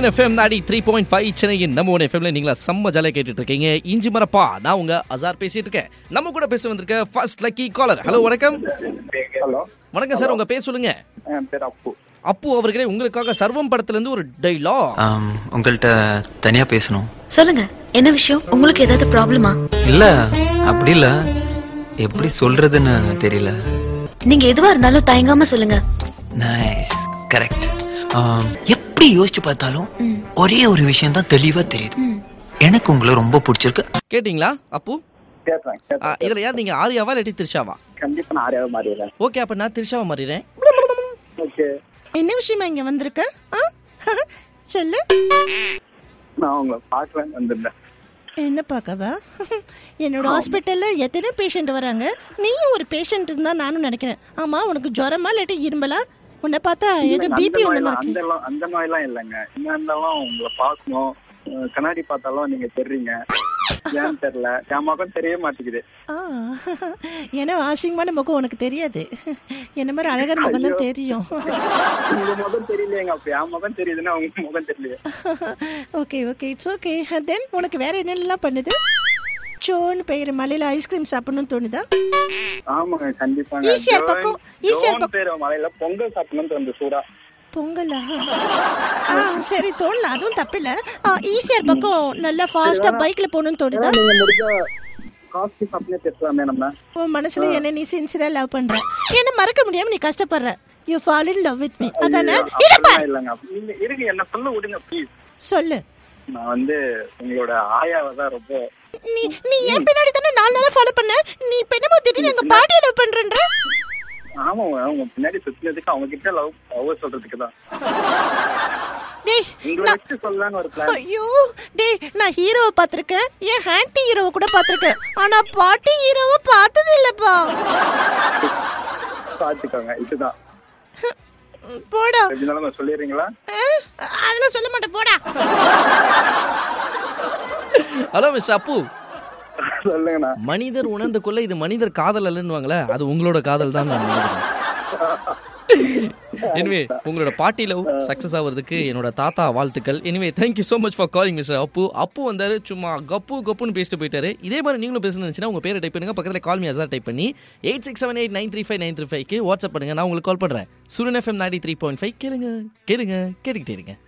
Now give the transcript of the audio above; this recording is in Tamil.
சூரியன் எஃப்எம் நாடி த்ரீ பாயிண்ட் ஃபைவ் சென்னையின் நம்ம ஒன் எஃப்எம்ல நீங்களா செம்ம ஜாலியாக கேட்டுட்டு இருக்கீங்க இஞ்சி மரப்பா நான் உங்க அசார் பேசிட்டு இருக்கேன் நம்ம கூட பேச வந்திருக்க ஃபர்ஸ்ட் லக்கி காலர் ஹலோ வணக்கம் ஹலோ வணக்கம் சார் உங்க பேர் சொல்லுங்க என் பேர் அப்பு அப்பு அவர்களே உங்களுக்காக சர்வம் படத்துல இருந்து ஒரு டைலாக் ஆம், உங்கள்கிட்ட தனியா பேசணும் சொல்லுங்க என்ன விஷயம் உங்களுக்கு ஏதாவது ப்ராப்ளமா இல்ல அப்படி இல்ல எப்படி சொல்றதுன்னு தெரியல நீங்க எதுவா இருந்தாலும் தயங்காம சொல்லுங்க நைஸ் கரெக்ட் எப்படி யோசிச்சு பார்த்தாலும் ஒரே ஒரு விஷயம் தான் தெளிவா தெரியுது எனக்கு உங்களை ரொம்ப பிடிச்சிருக்கு கேட்டிங்களா அப்பு கேட்குறேன் ஆ, கேட்குறேன் இதுல யார் நீங்க ஆரியாவா இல்லாட்டி திரிஷாவா கண்டிப்பா நான் ஆரியாவை மாறிடுறேன் ஓகே அப்ப நான் திரிஷாவா மாறிடுறேன் ஓகே என்ன விஷயமா இங்க வந்திருக்க ஆ? சொல்லு நான் உங்களை பார்க்கலான்னு வந்திருந்தேன் என்ன பார்க்கவா என்னோட ஹாஸ்பிட்டல்ல எத்தனை பேஷண்ட் வராங்க நீயும் ஒரு பேஷண்ட் இருந்தா நானும் நினைக்கிறேன் ஆமா உனக்கு ஜுரமா இல்லாட்டி இரும்பலா உன்னை பார்த்தா ஏதோ அந்த பிபி வந்த நோயெல்லாம் மாதிரி அந்த எல்லாம் அந்த நோயெல்லாம் இல்லைங்க என்ன இருந்தாலும் உங்களை பார்க்கணும் அஹ் கண்ணாடி பார்த்தாலும் நீங்க தெரிறீங்க ஏன்னு தெரியல என் முகம் தெரிய மாட்டேங்குது ஆ ஏன்னா அசிங்கமான முகம் உனக்கு தெரியாது என்ன மாதிரி அழகான முகம் தான் தெரியும் உங்க முகம் தெரியலையேங்க அப்ப என் முகம் தெரியுதுன்னா உங்க முகம் தெரியலையே okay okay it's okay then உனக்கு வேற என்னெல்லாம் பண்ணுது சோன்னு பெயர் மலையில ஐஸ்கிரீம் சாப்பிடணும்னு தோணுதா ஆமாங்க கண்டிப்பாங்க ஈசிஆர் பக்கம், ஈசிஆர் பக்கம். பேர் மலையில பொங்கல் சாப்பிடணும்னு தோணுது சூடா பொங்கலா ஆ சரி தோணல அதுவும் தப்பில்ல ஈஸியர் பக்கம் நல்லா ஃபாஸ்டா பைக்ல போகணும்னு தோணுதா நீங்க முடிஞ்சா காஸ்டி சாப்பிட்டே பேசலாமே நம்ம உன் மனசுல என்ன நீ சின்சியரா லவ் பண்ற என்ன மறக்க முடியாம நீ கஷ்டப்படுற you fall in love with me அதானே இல்லப்பா அப்படிலாம் இல்லைங்க நீங்க இருங்க என்ன சொல்ல விடுங்க ப்ளீஸ் சொல்லு நான் வந்து உங்களோட ஆயாவை தான் ரொம்ப நீ நீ என் பின்னாடி தானே நாலு நாளா ஃபாலோ பண்ண நீ இப்ப என்னமோ திடீர்னு எங்க பாட்டியை லவ் பண்றன்ற ஆமாங்க அவங்க பின்னாடி சுத்தினதுக்கு அவங்க கிட்ட லவ் லவ் சொல்றதுக்கு தான் டேய் உங்களை நான் வச்சு சொல்லலான்னு ஒரு பிளான் ஐயோ டேய் நான் ஹீரோவை பார்த்திருக்கேன் ஏன் ஹான்டி ஹீரோவை கூட பார்த்திருக்கேன் ஆனா பாட்டி ஹீரோவை பார்த்தது இல்லப்பா பார்த்துக்கோங்க இதுதான் போடா எப்படினாலும் நான் சொல்லிடுறீங்களா அஹ், அதெல்லாம் சொல்ல மாட்டேன் போடா ஹலோ மிஸ் அப்பு சொல்லுங்கண்ணா மனிதர் உணர்ந்து கொள்ள இது மனிதர் காதல் அல்லன்னுவாங்களே அது உங்களோட காதல் தான் நான் நினைக்கிறேன் எனிவே உங்களோட பார்ட்டி லவ் சக்ஸஸ் ஆகிறதுக்கு என்னோட தாத்தா வாழ்த்துக்கள் anyway thank you so much for calling mister Appu Appu வந்தாரு சும்மா கப்பு கப்புன்னு பேசிட்டு போயிட்டாரு இதே மாதிரி நீங்களும் பேசணும்னு நினச்சினா உங்கள் பேரை டைப் பண்ணுங்க பக்கத்தில் கால் மீ அசார் டைப் பண்ணி eight six seven eight nine three five nine three ஃபைவ்க்கு வாட்ஸ்அப் பண்ணுங்க நான் உங்களுக்கு கால் பண்ணுறேன் சூரியன் எஃப்எம் நாடி த்ரீ பாயிண்ட் ஃபைவ் கேளுங்க கேளுங்க கேட்டுக்கிட்டே இருங்க